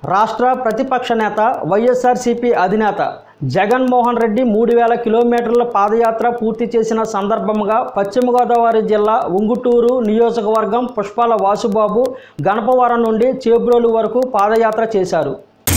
రాష్ట్ర ప్రతిపక్ష నేత వైఎస్ఆర్సీపీ అధినేత జగన్మోహన్ రెడ్డి మూడు వేల కిలోమీటర్ల పాదయాత్ర పూర్తి చేసిన సందర్భంగా పశ్చిమ గోదావరి జిల్లా ఉంగుటూరు నియోజకవర్గం పుష్పాల వాసుబాబు గణపవరం నుండి చేబ్రోలు వరకు పాదయాత్ర చేశారు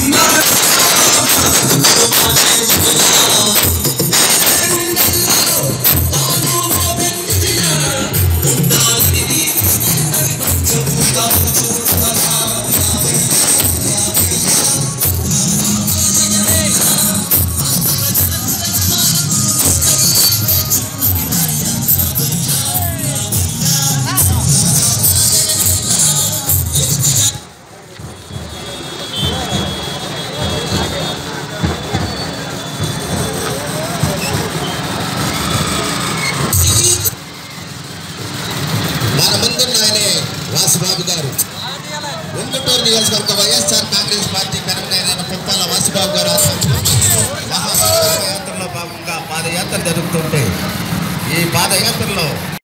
మన ముందున్న ఆయనే వాసుబాబు గారు ఉంగుటూరు నియోజకవర్గ వైఎస్ఆర్ కాంగ్రెస్ పార్టీ కన్వీనర్ పుప్పాల వాసుబాబు గారు ఆధ్వర్యంలో మహాపాదయాత్రలో భాగంగా పాదయాత్ర జరుగుతుంటే ఈ పాదయాత్రలో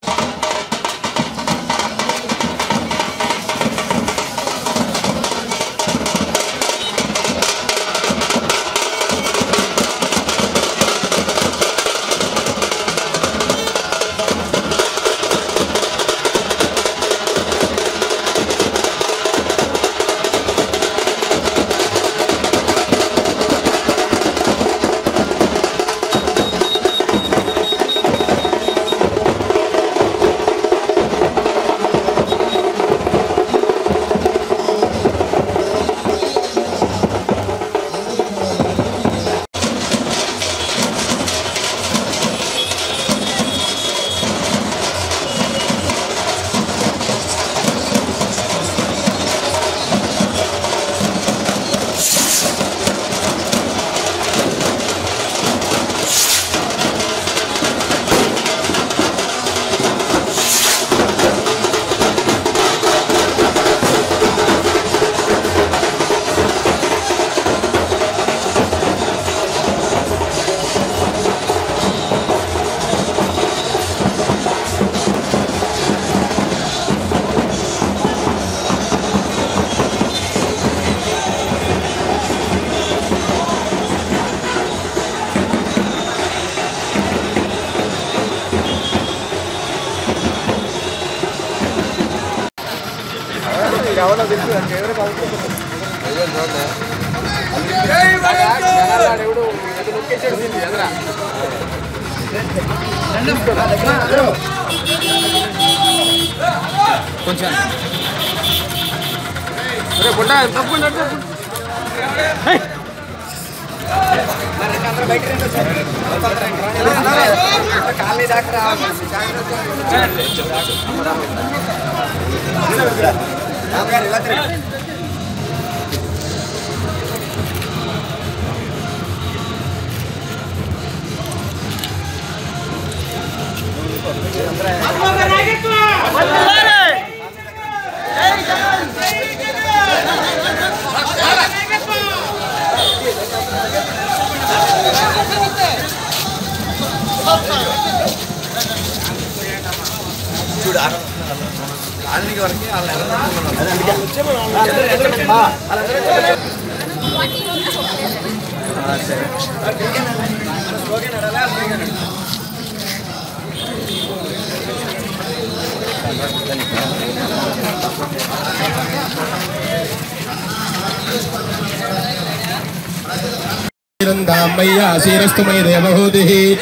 నందామయ్యా శీరస్తు మై దేవహూతి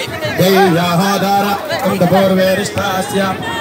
దైవ్యాహాదార పూర్వేరిష్టాస్య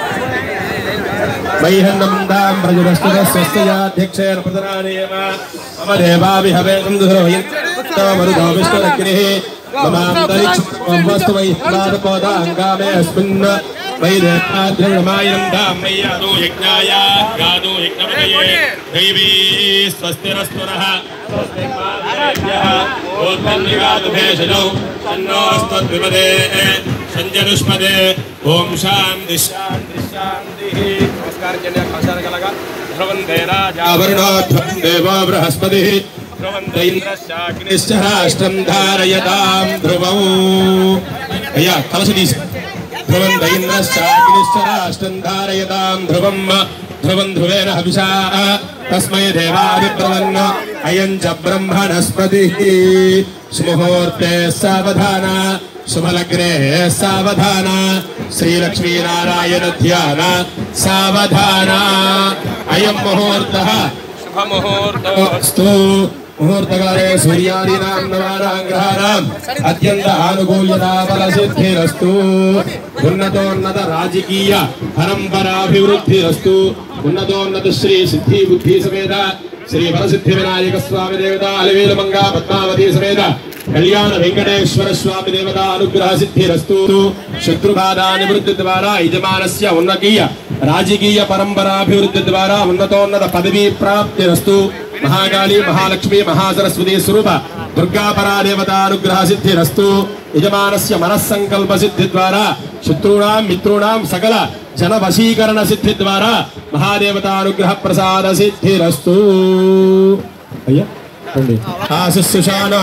మైహన్నం దాం ప్రజురస్తు స్వస్తయాధ్యక్షేణ ప్రధానేమ మమ దేవాభిహవేదం దుహ్రవయమరుదో విష్ణురగ్నిః మమాంతరిక్షం వస్తు వై పాదపోదాంగామే అస్మిన్ వై దేవాద్రమాయం దామయ్యాదో యజ్ఞాయ గాదో యజ్ఞపతయే దైవీ స్వస్తిరస్తురః స్వస్తి మాదేభ్యः ఓత్పన్నిగాదుభేషజౌ తన్నోస్తద్విపదే సంజనుష్మదే ఓం శాంతి శాంతి శాంతి నమస్కారం చేయండి ఆచారం కలగా ధ్రువందే రాజా వరుణోధ్వం దేవో బృహస్పతి ధ్రువందే ఇంద్రశ్చాగ్నిశ్చరాష్ట్రం ధారయతాం ధ్రువం అయ్యా కలశ తీసి ధ్రువం దైంద్రశ్చాగ్నిశ్చరాష్ట్రం ధారయతాం ధ్రువం ధ్రువం ధ్రువేణ హవిషా తస్మై దేవాదిబ్రవన్న అయం చ బ్రహ్మణస్పతి సుముహూర్తే సావధాన శుభలగ్నే సావధాన శ్రీలక్ష్మీనారాయణ ధ్యాన సావధాన అయం ముహూర్త శుభముహూర్తోస్తు ముహూర్తకాలే సూర్యాదీనాం నవానాం గ్రహాణాం అత్యంత ఆనుకూల్యతా ఫలసిద్ధిరస్తు ఉన్నతోన్నత రాజకీయ పరంపరాభివృద్ధిరస్తు ఉన్నతోన్నత శ్రీ సిద్ధి బుద్ధి సమేత శ్రీ వరసిద్ధి వినాయక స్వామి దేవత అలవేలు మంగా పద్మావతి సమేత కళ్యాణ వెంకటేశ్వర స్వామి దేవత అనుగ్రహ సిద్ధిరస్తు శత్రుబాధా నివృత్తి ద్వారా యజమానస్య ఉన్నతీయ రాజకీయ పరంపరాభివృద్ధి ద్వారా ఉన్నతోన్నత పదవీ ప్రాప్తిరస్తు మహాకాళి మహాలక్ష్మి మహాసరస్వతి స్వరూప దుర్గా పరాదేవతానుగ్రహ సిద్ధిరస్తు యజమానస్య మనస్సంకల్ప సిద్ధి ద్వారా శత్రుణాం మిత్రుణాం సకల జన వశీకరణ సిద్ధి ద్వారా మహాదేవతానుగ్రహ ప్రసాద సిద్ధిరస్తు అయ్యా రండి ఆశిస్సుషానో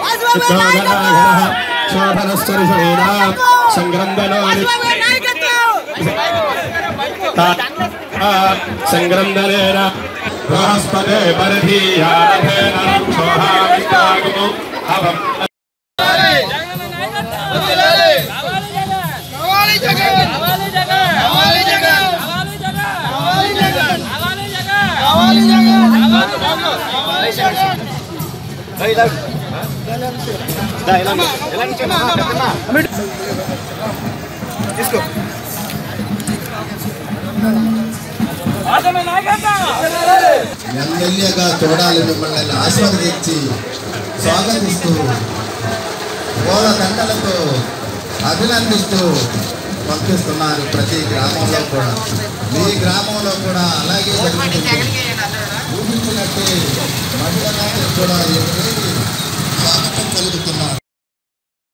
శోభనస్వరుషేణ సంగ్రంథనాని సంగ్రంథనేన బృహస్పతే పరిధీయారథేన క్షోహామిష్టాగుము అవం కావాలి జగన్ కావాలి జగన్ కావాలి జగన్ కావాలి జగన్ కావాలి జగన్ కావాలి జగన్ కావాలి జగన్ కావాలి జగన్ ఎమ్మెల్యేగా చూడాలి మిమ్మల్ని ఆశీర్వదించి స్వాగతిస్తూ పూల దండలతో అభినందిస్తూ పంపిస్తున్నారు ప్రతి గ్రామంలో కూడా మీ గ్రామంలో కూడా అలాగే జరుగుతుంది ఊహించినట్టే మహిళలందరూ కూడా ఈ